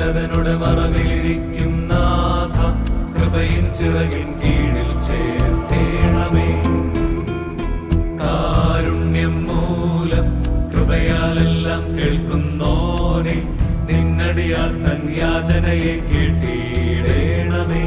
ഉന്നതനുടെ മറവിലിരിക്കും നാഥ കൃപയിൻ ചിറകിൻ കീഴിൽ ചേർക്കേണമേ കാരുണ്യം മൂലം കൃപയാലെല്ലാം കേൾക്കുന്നോനെ നിന്നടിയാൽ തൻ യാചനയെ കേട്ടിടേണമേ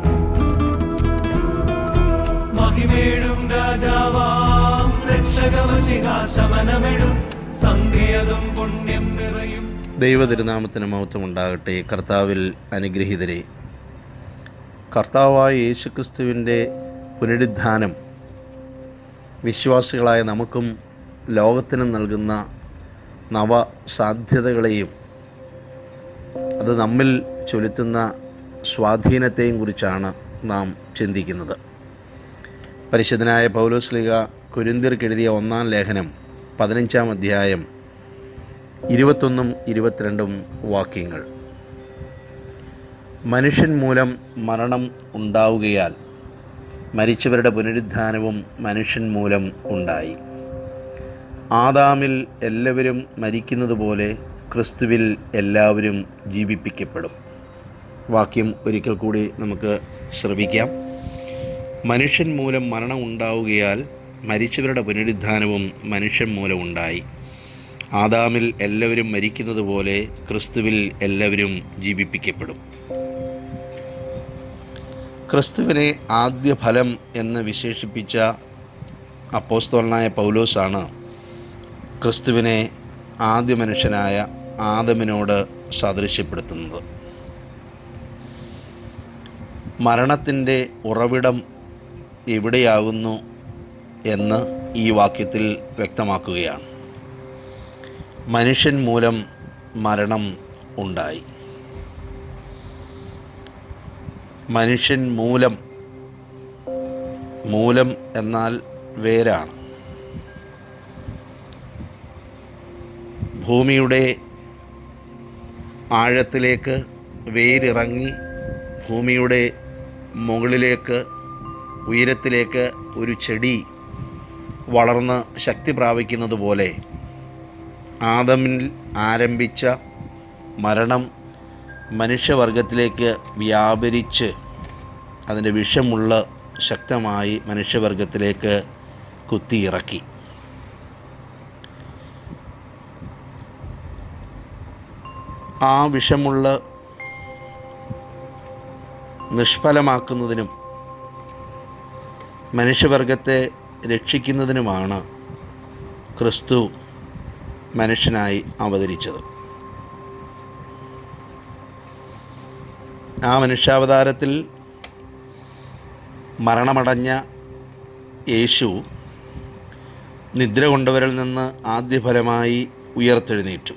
മഹിമേഴും രാജാവാം രക്ഷകവശിക ശമനമെഴും സന്ധ്യതും പുണ്യം നിറയും ദൈവതിരുനാമത്തിന് മഹത്വം ഉണ്ടാകട്ടെ കർത്താവിൽ അനുഗ്രഹീതരെ കർത്താവായ യേശുക്രിസ്തുവിൻ്റെ പുനരുദ്ധാനം വിശ്വാസികളായ നമുക്കും ലോകത്തിനും നൽകുന്ന നവ സാധ്യതകളെയും അത് നമ്മിൽ ചൊലുത്തുന്ന സ്വാധീനത്തെയും കുറിച്ചാണ് നാം ചിന്തിക്കുന്നത് പരിശുദ്ധനായ പൗലോസ്ലിക കുരിന്തിർക്കെഴുതിയ ഒന്നാം ലേഖനം പതിനഞ്ചാം അധ്യായം ഇരുപത്തൊന്നും ഇരുപത്തിരണ്ടും വാക്യങ്ങൾ മനുഷ്യൻ മൂലം മരണം ഉണ്ടാവുകയാൽ മരിച്ചവരുടെ പുനരുദ്ധാനവും മനുഷ്യൻ മൂലം ഉണ്ടായി ആദാമിൽ എല്ലാവരും മരിക്കുന്നതുപോലെ ക്രിസ്തുവിൽ എല്ലാവരും ജീവിപ്പിക്കപ്പെടും വാക്യം ഒരിക്കൽ കൂടി നമുക്ക് ശ്രവിക്കാം മനുഷ്യൻ മൂലം മരണം ഉണ്ടാവുകയാൽ മരിച്ചവരുടെ പുനരുദ്ധാനവും മനുഷ്യൻ മൂലം ഉണ്ടായി ആദാമിൽ എല്ലാവരും മരിക്കുന്നത് പോലെ ക്രിസ്തുവിൽ എല്ലാവരും ജീവിപ്പിക്കപ്പെടും ക്രിസ്തുവിനെ ആദ്യ ഫലം എന്ന് വിശേഷിപ്പിച്ച അപ്പോസ്തോലനായ പൗലോസാണ് ക്രിസ്തുവിനെ ആദ്യ മനുഷ്യനായ ആദമിനോട് സാദൃശ്യപ്പെടുത്തുന്നത് മരണത്തിൻ്റെ ഉറവിടം എവിടെയാകുന്നു എന്ന് ഈ വാക്യത്തിൽ വ്യക്തമാക്കുകയാണ് മനുഷ്യൻ മൂലം മരണം ഉണ്ടായി മനുഷ്യൻ മൂലം മൂലം എന്നാൽ വേരാണ് ഭൂമിയുടെ ആഴത്തിലേക്ക് വേരിറങ്ങി ഭൂമിയുടെ മുകളിലേക്ക് ഉയരത്തിലേക്ക് ഒരു ചെടി വളർന്ന് ശക്തി പ്രാപിക്കുന്നത് പോലെ ആദമിൽ ആരംഭിച്ച മരണം മനുഷ്യവർഗത്തിലേക്ക് വ്യാപരിച്ച് അതിൻ്റെ വിഷമുള്ള ശക്തമായി മനുഷ്യവർഗത്തിലേക്ക് കുത്തിയിറക്കി ആ വിഷമുള്ള നിഷ്ഫലമാക്കുന്നതിനും മനുഷ്യവർഗത്തെ രക്ഷിക്കുന്നതിനുമാണ് ക്രിസ്തു മനുഷ്യനായി അവതരിച്ചത് ആ മനുഷ്യാവതാരത്തിൽ മരണമടഞ്ഞ യേശു നിദ്ര കൊണ്ടവരിൽ നിന്ന് ആദ്യഫലമായി ഉയർത്തെഴുന്നേറ്റു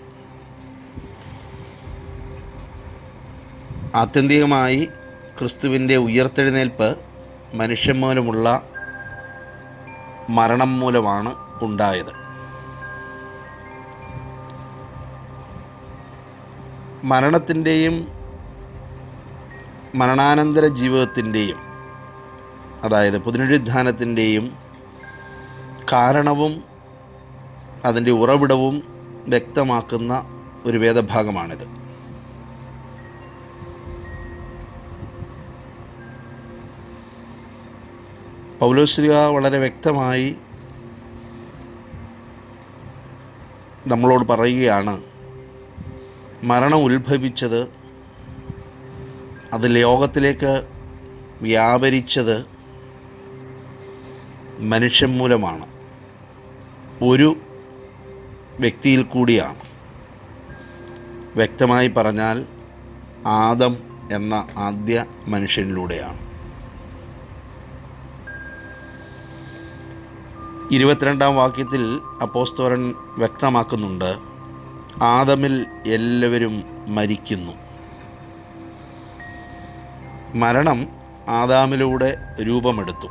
ആത്യന്തികമായി ക്രിസ്തുവിൻ്റെ ഉയർത്തെഴുന്നേൽപ്പ് മനുഷ്യൻ മൂലമുള്ള മരണം മൂലമാണ് ഉണ്ടായത് മരണത്തിൻ്റെയും മരണാനന്തര ജീവിതത്തിൻ്റെയും അതായത് പുനരുദ്ധാനത്തിൻ്റെയും കാരണവും അതിൻ്റെ ഉറവിടവും വ്യക്തമാക്കുന്ന ഒരു വേദഭാഗമാണിത് പൗലോശ്രീക വളരെ വ്യക്തമായി നമ്മളോട് പറയുകയാണ് മരണം ഉത്ഭവിച്ചത് അത് ലോകത്തിലേക്ക് വ്യാപരിച്ചത് മനുഷ്യൻ മൂലമാണ് ഒരു വ്യക്തിയിൽ കൂടിയാണ് വ്യക്തമായി പറഞ്ഞാൽ ആദം എന്ന ആദ്യ മനുഷ്യനിലൂടെയാണ് ഇരുപത്തിരണ്ടാം വാക്യത്തിൽ അപ്പോസ്തോരൻ വ്യക്തമാക്കുന്നുണ്ട് ആദമിൽ എല്ലാവരും മരിക്കുന്നു മരണം ആദാമിലൂടെ രൂപമെടുത്തു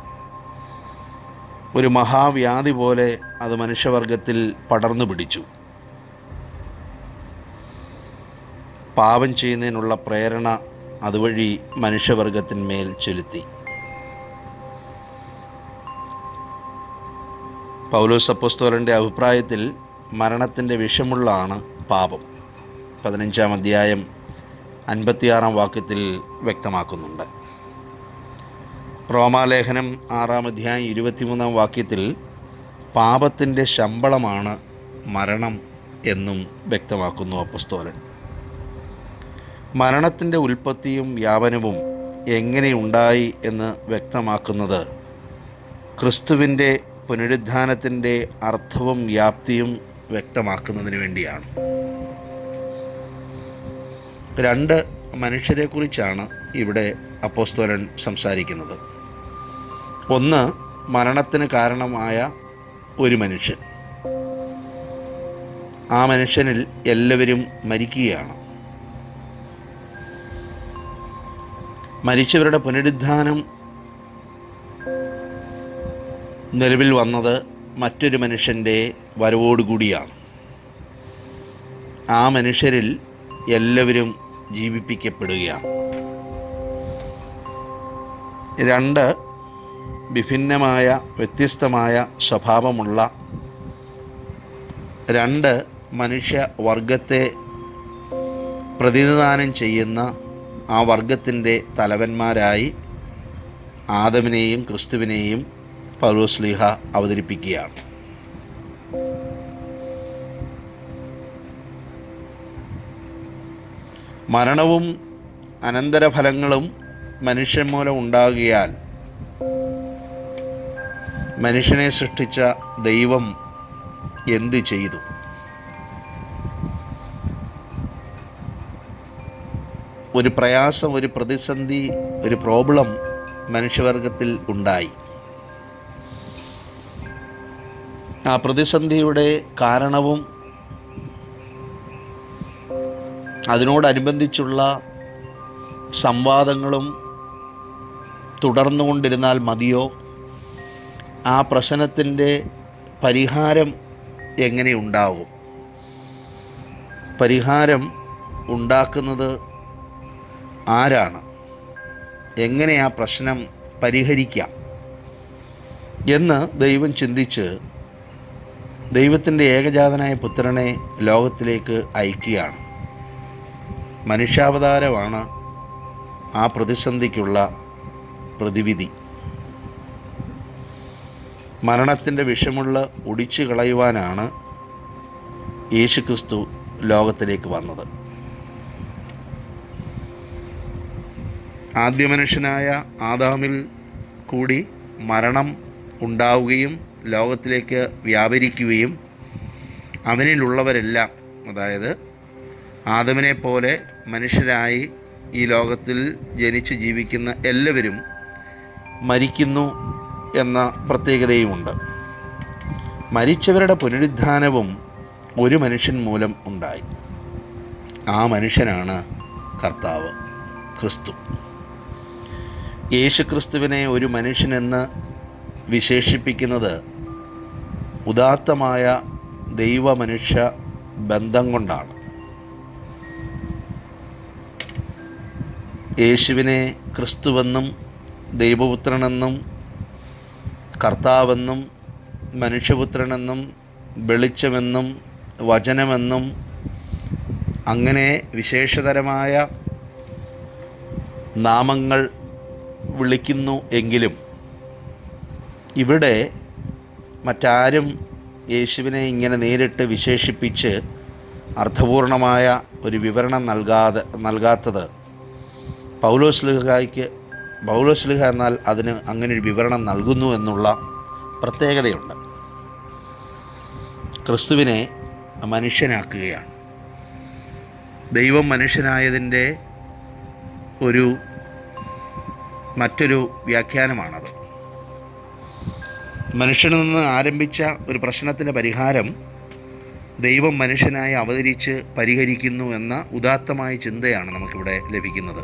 ഒരു മഹാവ്യാധി പോലെ അത് മനുഷ്യവർഗത്തിൽ പടർന്നു പിടിച്ചു പാപം ചെയ്യുന്നതിനുള്ള പ്രേരണ അതുവഴി മനുഷ്യവർഗത്തിന്മേൽ ചെലുത്തി പൗലോസ് അപ്പോസ്തോലൻ്റെ അഭിപ്രായത്തിൽ മരണത്തിൻ്റെ വിഷമുള്ളതാണ് പാപം പതിനഞ്ചാം അധ്യായം അൻപത്തിയാറാം വാക്യത്തിൽ വ്യക്തമാക്കുന്നുണ്ട് റോമാലേഖനം ആറാം അധ്യായം ഇരുപത്തിമൂന്നാം വാക്യത്തിൽ പാപത്തിൻ്റെ ശമ്പളമാണ് മരണം എന്നും വ്യക്തമാക്കുന്നു അപ്പസ്തോലൻ മരണത്തിൻ്റെ ഉൽപ്പത്തിയും വ്യാപനവും എങ്ങനെയുണ്ടായി എന്ന് വ്യക്തമാക്കുന്നത് ക്രിസ്തുവിൻ്റെ പുനരുദ്ധാനത്തിൻ്റെ അർത്ഥവും വ്യാപ്തിയും വ്യക്തമാക്കുന്നതിന് വേണ്ടിയാണ് രണ്ട് മനുഷ്യരെക്കുറിച്ചാണ് ഇവിടെ അപ്പോസ്തോലൻ സംസാരിക്കുന്നത് ഒന്ന് മരണത്തിന് കാരണമായ ഒരു മനുഷ്യൻ ആ മനുഷ്യനിൽ എല്ലാവരും മരിക്കുകയാണ് മരിച്ചവരുടെ പുനരുദ്ധാനം നിലവിൽ വന്നത് മറ്റൊരു മനുഷ്യൻ്റെ വരവോടുകൂടിയാണ് ആ മനുഷ്യരിൽ എല്ലാവരും ജീവിപ്പിക്കപ്പെടുകയാണ് രണ്ട് വിഭിന്നമായ വ്യത്യസ്തമായ സ്വഭാവമുള്ള രണ്ട് മനുഷ്യവർഗത്തെ പ്രതിനിധാനം ചെയ്യുന്ന ആ വർഗത്തിൻ്റെ തലവന്മാരായി ആദമിനെയും ക്രിസ്തുവിനെയും പൗലോസ്ലീഹ അവതരിപ്പിക്കുകയാണ് മരണവും അനന്തരഫലങ്ങളും മനുഷ്യൻ മൂലം ഉണ്ടാകിയാൽ മനുഷ്യനെ സൃഷ്ടിച്ച ദൈവം എന്തു ചെയ്തു ഒരു പ്രയാസം ഒരു പ്രതിസന്ധി ഒരു പ്രോബ്ലം മനുഷ്യവർഗത്തിൽ ഉണ്ടായി ആ പ്രതിസന്ധിയുടെ കാരണവും അതിനോടനുബന്ധിച്ചുള്ള സംവാദങ്ങളും തുടർന്നുകൊണ്ടിരുന്നാൽ മതിയോ ആ പ്രശ്നത്തിൻ്റെ പരിഹാരം എങ്ങനെ ഉണ്ടാവും പരിഹാരം ഉണ്ടാക്കുന്നത് ആരാണ് എങ്ങനെ ആ പ്രശ്നം പരിഹരിക്കാം എന്ന് ദൈവം ചിന്തിച്ച് ദൈവത്തിൻ്റെ ഏകജാതനായ പുത്രനെ ലോകത്തിലേക്ക് അയക്കുകയാണ് മനുഷ്യാവതാരമാണ് ആ പ്രതിസന്ധിക്കുള്ള പ്രതിവിധി മരണത്തിൻ്റെ വിഷമുള്ള ഒടിച്ചു കളയുവാനാണ് യേശുക്രിസ്തു ലോകത്തിലേക്ക് വന്നത് ആദ്യ മനുഷ്യനായ ആദാമിൽ കൂടി മരണം ഉണ്ടാവുകയും ലോകത്തിലേക്ക് വ്യാപരിക്കുകയും അവനിലുള്ളവരെല്ലാം അതായത് ആദമിനെ പോലെ മനുഷ്യരായി ഈ ലോകത്തിൽ ജനിച്ച് ജീവിക്കുന്ന എല്ലാവരും മരിക്കുന്നു എന്ന പ്രത്യേകതയുമുണ്ട് മരിച്ചവരുടെ പുനരുദ്ധാനവും ഒരു മനുഷ്യൻ മൂലം ഉണ്ടായി ആ മനുഷ്യനാണ് കർത്താവ് ക്രിസ്തു യേശുക്രിസ്തുവിനെ ഒരു മനുഷ്യനെന്ന് വിശേഷിപ്പിക്കുന്നത് ഉദാത്തമായ ദൈവ മനുഷ്യ ബന്ധം കൊണ്ടാണ് യേശുവിനെ ക്രിസ്തുവെന്നും ദൈവപുത്രനെന്നും കർത്താവെന്നും മനുഷ്യപുത്രനെന്നും വെളിച്ചമെന്നും വചനമെന്നും അങ്ങനെ വിശേഷതരമായ നാമങ്ങൾ വിളിക്കുന്നു എങ്കിലും ഇവിടെ മറ്റാരും യേശുവിനെ ഇങ്ങനെ നേരിട്ട് വിശേഷിപ്പിച്ച് അർത്ഥപൂർണമായ ഒരു വിവരണം നൽകാതെ നൽകാത്തത് പൗലോസ്ലിഹായ്ക്ക് പൗലോസ്ലിഹ എന്നാൽ അതിന് അങ്ങനെ ഒരു വിവരണം നൽകുന്നു എന്നുള്ള പ്രത്യേകതയുണ്ട് ക്രിസ്തുവിനെ മനുഷ്യനാക്കുകയാണ് ദൈവം മനുഷ്യനായതിൻ്റെ ഒരു മറ്റൊരു വ്യാഖ്യാനമാണത് മനുഷ്യനിൽ നിന്ന് ആരംഭിച്ച ഒരു പ്രശ്നത്തിൻ്റെ പരിഹാരം ദൈവം മനുഷ്യനായി അവതരിച്ച് പരിഹരിക്കുന്നു എന്ന ഉദാത്തമായ ചിന്തയാണ് നമുക്കിവിടെ ലഭിക്കുന്നത്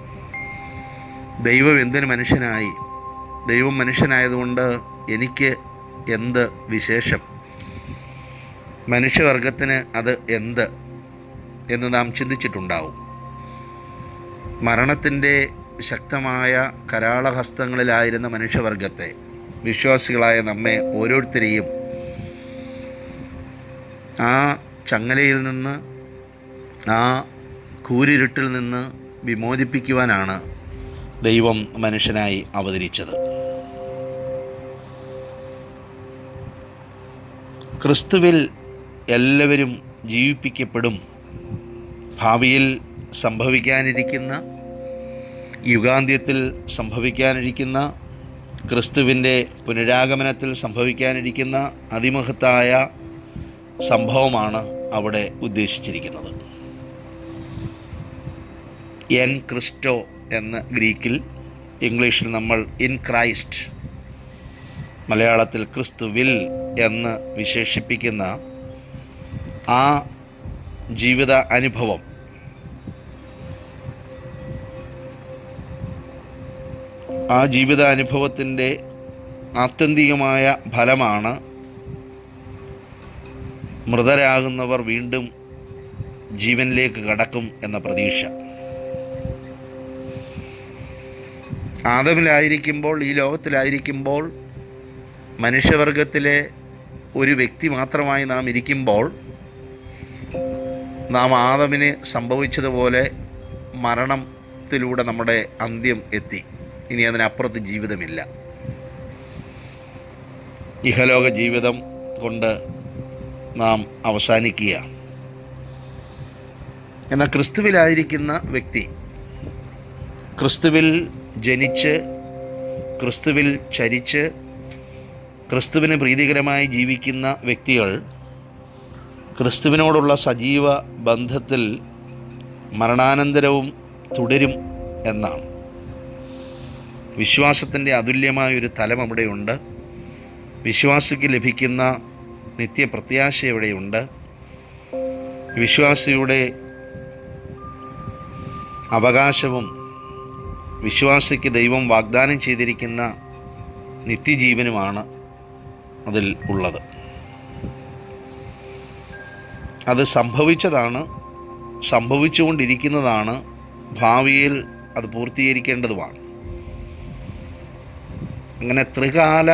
ദൈവം എന്തിന് മനുഷ്യനായി ദൈവം മനുഷ്യനായതുകൊണ്ട് എനിക്ക് എന്ത് വിശേഷം മനുഷ്യവർഗത്തിന് അത് എന്ത് എന്ന് നാം ചിന്തിച്ചിട്ടുണ്ടാവും മരണത്തിൻ്റെ ശക്തമായ കരാളഹസ്തങ്ങളിലായിരുന്ന മനുഷ്യവർഗത്തെ വിശ്വാസികളായ നമ്മെ ഓരോരുത്തരെയും ആ ചങ്ങലയിൽ നിന്ന് ആ കൂരിരുട്ടിൽ നിന്ന് വിമോചിപ്പിക്കുവാനാണ് ദൈവം മനുഷ്യനായി അവതരിച്ചത് ക്രിസ്തുവിൽ എല്ലാവരും ജീവിപ്പിക്കപ്പെടും ഭാവിയിൽ സംഭവിക്കാനിരിക്കുന്ന യുഗാന്ത്യത്തിൽ സംഭവിക്കാനിരിക്കുന്ന ക്രിസ്തുവിൻ്റെ പുനരാഗമനത്തിൽ സംഭവിക്കാനിരിക്കുന്ന അതിമഹത്തായ സംഭവമാണ് അവിടെ ഉദ്ദേശിച്ചിരിക്കുന്നത് എൻ ക്രിസ്റ്റോ എന്ന ഗ്രീക്കിൽ ഇംഗ്ലീഷിൽ നമ്മൾ ഇൻ ക്രൈസ്റ്റ് മലയാളത്തിൽ ക്രിസ്തുവിൽ എന്ന് വിശേഷിപ്പിക്കുന്ന ആ ജീവിത അനുഭവം ആ ജീവിതാനുഭവത്തിൻ്റെ ആത്യന്തികമായ ഫലമാണ് മൃതരാകുന്നവർ വീണ്ടും ജീവനിലേക്ക് കടക്കും എന്ന പ്രതീക്ഷ ആദമിലായിരിക്കുമ്പോൾ ഈ ലോകത്തിലായിരിക്കുമ്പോൾ മനുഷ്യവർഗത്തിലെ ഒരു വ്യക്തി മാത്രമായി നാം ഇരിക്കുമ്പോൾ നാം ആദമിന് സംഭവിച്ചതുപോലെ മരണത്തിലൂടെ നമ്മുടെ അന്ത്യം എത്തി ഇനി അതിനപ്പുറത്ത് ജീവിതമില്ല ഇഹലോക ജീവിതം കൊണ്ട് നാം അവസാനിക്കുക എന്നാൽ ക്രിസ്തുവിലായിരിക്കുന്ന വ്യക്തി ക്രിസ്തുവിൽ ജനിച്ച് ക്രിസ്തുവിൽ ചരിച്ച് ക്രിസ്തുവിന് പ്രീതികരമായി ജീവിക്കുന്ന വ്യക്തികൾ ക്രിസ്തുവിനോടുള്ള സജീവ ബന്ധത്തിൽ മരണാനന്തരവും തുടരും എന്നാണ് വിശ്വാസത്തിൻ്റെ അതുല്യമായൊരു തലം അവിടെയുണ്ട് വിശ്വാസിക്ക് ലഭിക്കുന്ന നിത്യപ്രത്യാശ ഇവിടെയുണ്ട് വിശ്വാസിയുടെ അവകാശവും വിശ്വാസിക്ക് ദൈവം വാഗ്ദാനം ചെയ്തിരിക്കുന്ന നിത്യജീവനുമാണ് അതിൽ ഉള്ളത് അത് സംഭവിച്ചതാണ് സംഭവിച്ചുകൊണ്ടിരിക്കുന്നതാണ് ഭാവിയിൽ അത് പൂർത്തീകരിക്കേണ്ടതുമാണ് അങ്ങനെ ത്രികാല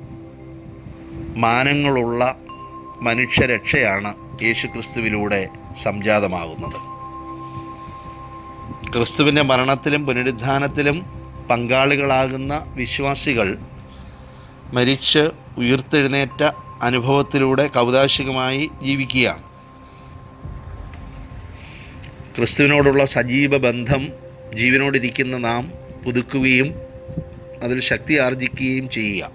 മാനങ്ങളുള്ള മനുഷ്യരക്ഷയാണ് യേശുക്രിസ്തുവിലൂടെ സംജാതമാകുന്നത് ക്രിസ്തുവിൻ്റെ മരണത്തിലും പുനരുദ്ധാനത്തിലും പങ്കാളികളാകുന്ന വിശ്വാസികൾ മരിച്ച് ഉയർത്തെഴുന്നേറ്റ അനുഭവത്തിലൂടെ കൗതാശികമായി ജീവിക്കുകയാണ് ക്രിസ്തുവിനോടുള്ള സജീവ ബന്ധം ജീവനോടിരിക്കുന്ന നാം പുതുക്കുകയും അതിൽ ശക്തി ആർജിക്കുകയും ചെയ്യുക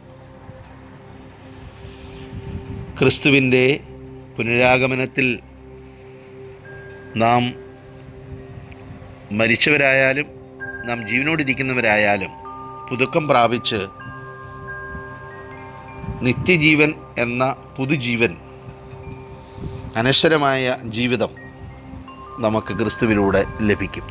ക്രിസ്തുവിൻ്റെ പുനരാഗമനത്തിൽ നാം മരിച്ചവരായാലും നാം ജീവനോടിരിക്കുന്നവരായാലും പുതുക്കം പ്രാപിച്ച് നിത്യജീവൻ എന്ന പുതുജീവൻ അനശ്വരമായ ജീവിതം നമുക്ക് ക്രിസ്തുവിലൂടെ ലഭിക്കും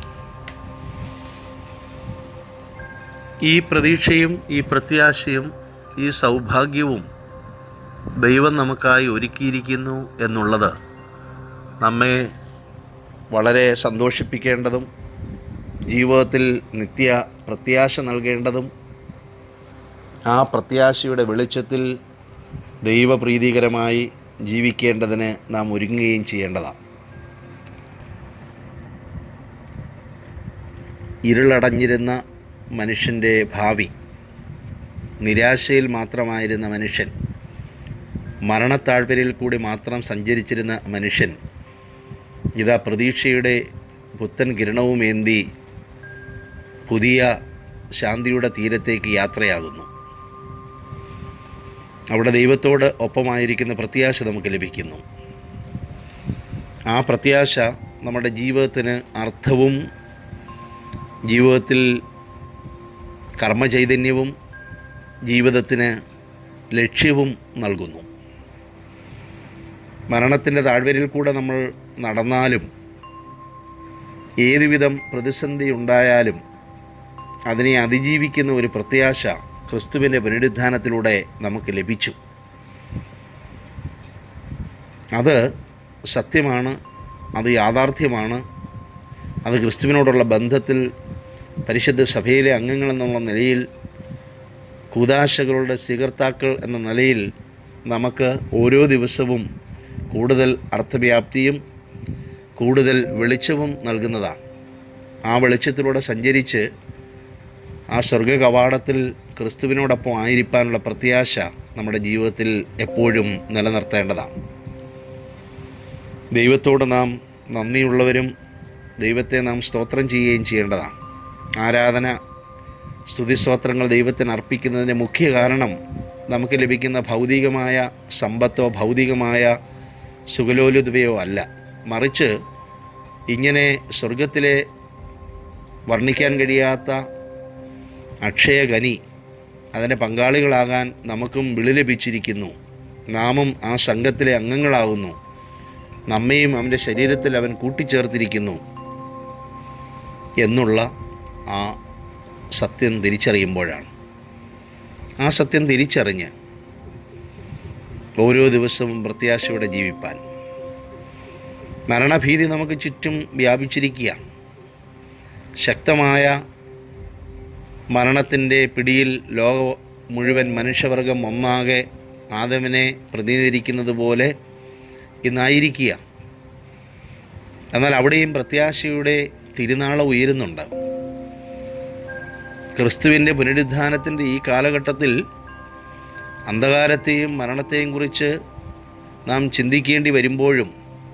ഈ പ്രതീക്ഷയും ഈ പ്രത്യാശയും ഈ സൗഭാഗ്യവും ദൈവം നമുക്കായി ഒരുക്കിയിരിക്കുന്നു എന്നുള്ളത് നമ്മെ വളരെ സന്തോഷിപ്പിക്കേണ്ടതും ജീവിതത്തിൽ നിത്യ പ്രത്യാശ നൽകേണ്ടതും ആ പ്രത്യാശയുടെ വെളിച്ചത്തിൽ ദൈവപ്രീതികരമായി ജീവിക്കേണ്ടതിന് നാം ഒരുങ്ങുകയും ചെയ്യേണ്ടതാണ് ഇരുളടഞ്ഞിരുന്ന മനുഷ്യൻ്റെ ഭാവി നിരാശയിൽ മാത്രമായിരുന്ന മനുഷ്യൻ മരണത്താഴ്വരയിൽ കൂടി മാത്രം സഞ്ചരിച്ചിരുന്ന മനുഷ്യൻ ഇതാ പ്രതീക്ഷയുടെ പുത്തൻ കിരണവുമേന്തി പുതിയ ശാന്തിയുടെ തീരത്തേക്ക് യാത്രയാകുന്നു അവിടെ ദൈവത്തോട് ഒപ്പമായിരിക്കുന്ന പ്രത്യാശ നമുക്ക് ലഭിക്കുന്നു ആ പ്രത്യാശ നമ്മുടെ ജീവിതത്തിന് അർത്ഥവും ജീവിതത്തിൽ കർമ്മചൈതന്യവും ജീവിതത്തിന് ലക്ഷ്യവും നൽകുന്നു മരണത്തിൻ്റെ താഴ്വരയിൽ കൂടെ നമ്മൾ നടന്നാലും ഏതുവിധം പ്രതിസന്ധി ഉണ്ടായാലും അതിനെ അതിജീവിക്കുന്ന ഒരു പ്രത്യാശ ക്രിസ്തുവിൻ്റെ പുനരുദ്ധാനത്തിലൂടെ നമുക്ക് ലഭിച്ചു അത് സത്യമാണ് അത് യാഥാർത്ഥ്യമാണ് അത് ക്രിസ്തുവിനോടുള്ള ബന്ധത്തിൽ പരിശുദ്ധ സഭയിലെ അംഗങ്ങളെന്നുള്ള നിലയിൽ കൂതാശകളുടെ സ്വീകർത്താക്കൾ എന്ന നിലയിൽ നമുക്ക് ഓരോ ദിവസവും കൂടുതൽ അർത്ഥവ്യാപ്തിയും കൂടുതൽ വെളിച്ചവും നൽകുന്നതാണ് ആ വെളിച്ചത്തിലൂടെ സഞ്ചരിച്ച് ആ സ്വർഗ കവാടത്തിൽ ക്രിസ്തുവിനോടൊപ്പം ആയിരിക്കാനുള്ള പ്രത്യാശ നമ്മുടെ ജീവിതത്തിൽ എപ്പോഴും നിലനിർത്തേണ്ടതാണ് ദൈവത്തോട് നാം നന്ദിയുള്ളവരും ദൈവത്തെ നാം സ്തോത്രം ചെയ്യുകയും ചെയ്യേണ്ടതാണ് ആരാധന സ്തുതിസ്തോത്രങ്ങൾ ദൈവത്തിന് അർപ്പിക്കുന്നതിൻ്റെ മുഖ്യ കാരണം നമുക്ക് ലഭിക്കുന്ന ഭൗതികമായ സമ്പത്തോ ഭൗതികമായ സുഖലോലുതയോ അല്ല മറിച്ച് ഇങ്ങനെ സ്വർഗത്തിലെ വർണ്ണിക്കാൻ കഴിയാത്ത അക്ഷയഖനി അതിൻ്റെ പങ്കാളികളാകാൻ നമുക്കും വിളി ലഭിച്ചിരിക്കുന്നു നാമും ആ സംഘത്തിലെ അംഗങ്ങളാകുന്നു നമ്മയും അവൻ്റെ ശരീരത്തിൽ അവൻ കൂട്ടിച്ചേർത്തിരിക്കുന്നു എന്നുള്ള ആ സത്യം തിരിച്ചറിയുമ്പോഴാണ് ആ സത്യം തിരിച്ചറിഞ്ഞ് ഓരോ ദിവസവും പ്രത്യാശയോടെ ജീവിപ്പാൻ മരണഭീതി നമുക്ക് ചുറ്റും വ്യാപിച്ചിരിക്കുക ശക്തമായ മരണത്തിൻ്റെ പിടിയിൽ ലോക മുഴുവൻ മനുഷ്യവർഗം ഒന്നാകെ ആദമിനെ പ്രതിനിധീകരിക്കുന്നത് പോലെ ഇന്നായിരിക്കുക എന്നാൽ അവിടെയും പ്രത്യാശയുടെ തിരുനാളം ഉയരുന്നുണ്ട് ക്രിസ്തുവിൻ്റെ പുനരുദ്ധാനത്തിൻ്റെ ഈ കാലഘട്ടത്തിൽ അന്ധകാരത്തെയും മരണത്തെയും കുറിച്ച് നാം ചിന്തിക്കേണ്ടി വരുമ്പോഴും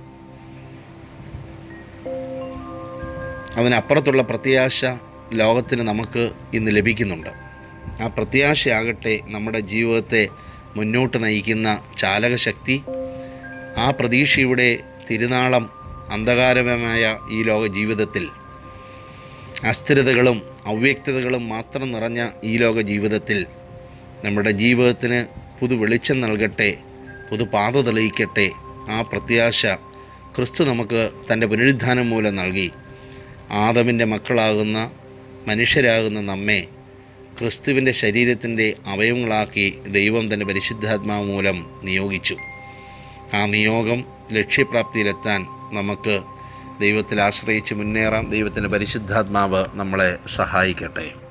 അതിനപ്പുറത്തുള്ള പ്രത്യാശ ലോകത്തിന് നമുക്ക് ഇന്ന് ലഭിക്കുന്നുണ്ട് ആ പ്രത്യാശയാകട്ടെ നമ്മുടെ ജീവിതത്തെ മുന്നോട്ട് നയിക്കുന്ന ചാലകശക്തി ആ പ്രതീക്ഷയുടെ തിരുനാളം അന്ധകാരമായ ഈ ലോക ജീവിതത്തിൽ അസ്ഥിരതകളും അവ്യക്തതകളും മാത്രം നിറഞ്ഞ ഈ ലോക ജീവിതത്തിൽ നമ്മുടെ ജീവിതത്തിന് പുതു വെളിച്ചം നൽകട്ടെ പുതു പാത തെളിയിക്കട്ടെ ആ പ്രത്യാശ ക്രിസ്തു നമുക്ക് തൻ്റെ പുനരുദ്ധാനം മൂലം നൽകി ആദമിൻ്റെ മക്കളാകുന്ന മനുഷ്യരാകുന്ന നമ്മെ ക്രിസ്തുവിൻ്റെ ശരീരത്തിൻ്റെ അവയവങ്ങളാക്കി ദൈവം തൻ്റെ പരിശുദ്ധാത്മാവ് മൂലം നിയോഗിച്ചു ആ നിയോഗം ലക്ഷ്യപ്രാപ്തിയിലെത്താൻ നമുക്ക് ദൈവത്തിൽ ആശ്രയിച്ച് മുന്നേറാം ദൈവത്തിൻ്റെ പരിശുദ്ധാത്മാവ് നമ്മളെ സഹായിക്കട്ടെ